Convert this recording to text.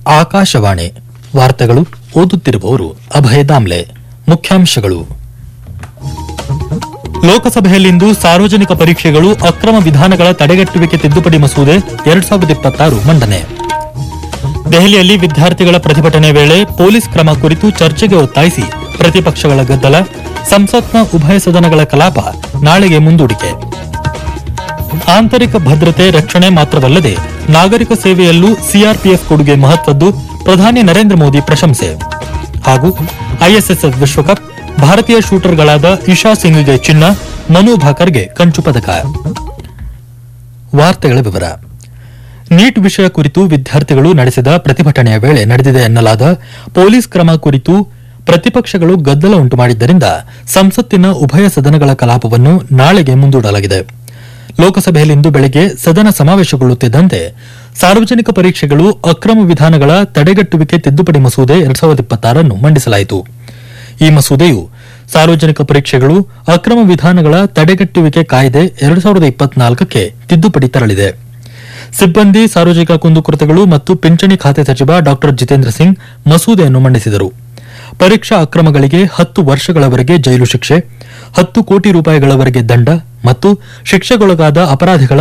ಆಕಾಶವಾಣಿ ವಾರ್ತೆಗಳು ಓದುತ್ತಿರುವವರು ಅಭಯ ದಾಮ್ಲೆ ಮುಖ್ಯಾಂಶಗಳು ಲೋಕಸಭೆಯಲ್ಲಿಂದು ಸಾರ್ವಜನಿಕ ಪರೀಕ್ಷೆಗಳು ಅಕ್ರಮ ವಿಧಾನಗಳ ತಡೆಗಟ್ಟುವಿಕೆ ತಿದ್ದುಪಡಿ ಮಸೂದೆ ಎರಡ್ ಸಾವಿರದ ಇಪ್ಪತ್ತಾರು ಮಂಡನೆ ದೆಹಲಿಯಲ್ಲಿ ವಿದ್ಯಾರ್ಥಿಗಳ ಪ್ರತಿಭಟನೆ ವೇಳೆ ಪೊಲೀಸ್ ಕ್ರಮ ಕುರಿತು ಚರ್ಚೆಗೆ ಒತ್ತಾಯಿಸಿ ಪ್ರತಿಪಕ್ಷಗಳ ಗದ್ದಲ ಸಂಸತ್ನ ಉಭಯ ಸದನಗಳ ಕಲಾಪ ನಾಳೆಗೆ ಮುಂದೂಡಿಕೆ ಆಂತರಿಕ ಭದ್ರತೆ ರಕ್ಷಣೆ ಮಾತ್ರವಲ್ಲದೆ ನಾಗರಿಕ ಸೇವೆಯಲ್ಲೂ ಸಿಆರ್ಪಿಎಫ್ ಕೊಡುಗೆ ಮಹತ್ವದ್ದು ಪ್ರಧಾನಿ ನರೇಂದ್ರ ಮೋದಿ ಪ್ರಶಂಸೆ ಹಾಗೂ ಐಎಸ್ಎಸ್ಎಫ್ ವಿಶ್ವಕಪ್ ಭಾರತೀಯ ಶೂಟರ್ಗಳಾದ ಇಶಾ ಸಿಂಗ್ಗೆ ಚಿನ್ನ ಮನು ಭಾಕರ್ಗೆ ಕಂಚು ಪದಕ ವಾರ್ತೆಗಳ ವಿವರ ನೀಟ್ ವಿಷಯ ಕುರಿತು ವಿದ್ಯಾರ್ಥಿಗಳು ನಡೆಸಿದ ಪ್ರತಿಭಟನೆಯ ವೇಳೆ ನಡೆದಿದೆ ಎನ್ನಲಾದ ಪೊಲೀಸ್ ಕ್ರಮ ಕುರಿತು ಪ್ರತಿಪಕ್ಷಗಳು ಗದ್ದಲ ಉಂಟು ಮಾಡಿದ್ದರಿಂದ ಸಂಸತ್ತಿನ ಉಭಯ ಸದನಗಳ ಕಲಾಪವನ್ನು ನಾಳೆಗೆ ಮುಂದೂಡಲಾಗಿದೆ ಲೋಕಸಭೆಯಲ್ಲಿಂದು ಬೆಳಗ್ಗೆ ಸದನ ಸಮಾವೇಶಗೊಳ್ಳುತ್ತಿದ್ದಂತೆ ಸಾರ್ವಜನಿಕ ಪರೀಕ್ಷೆಗಳು ಅಕ್ರಮ ವಿಧಾನಗಳ ತಡೆಗಟ್ಟುವಿಕೆ ತಿದ್ದುಪಡಿ ಮಸೂದೆ ಎರಡ್ ಸಾವಿರದ ಇಪ್ಪತ್ತಾರನ್ನು ಮಂಡಿಸಲಾಯಿತು ಈ ಮಸೂದೆಯು ಸಾರ್ವಜನಿಕ ಪರೀಕ್ಷೆಗಳು ಅಕ್ರಮ ವಿಧಾನಗಳ ತಡೆಗಟ್ಟುವಿಕೆ ಕಾಯ್ದೆ ಎರಡ್ ಸಾವಿರದ ಇಪ್ಪತ್ನಾಲ್ಕಕ್ಕೆ ತಿದ್ದುಪಡಿ ತರಲಿದೆ ಸಿಬ್ಬಂದಿ ಸಾರ್ವಜನಿಕ ಕುಂದುಕೊರತೆಗಳು ಮತ್ತು ಪಿಂಚಣಿ ಖಾತೆ ಸಚಿವ ಡಾ ಜಿತೇಂದ್ರ ಸಿಂಗ್ ಮಸೂದೆಯನ್ನು ಮಂಡಿಸಿದರು ಪರೀಕ್ಷಾ ಅಕ್ರಮಗಳಿಗೆ ಹತ್ತು ವರ್ಷಗಳವರೆಗೆ ಜೈಲು ಶಿಕ್ಷೆ ಹತ್ತು ಕೋಟಿ ರೂಪಾಯಿಗಳವರೆಗೆ ದಂಡ ಮತ್ತು ಶಿಕ್ಷೆಗೊಳಗಾದ ಅಪರಾಧಿಗಳ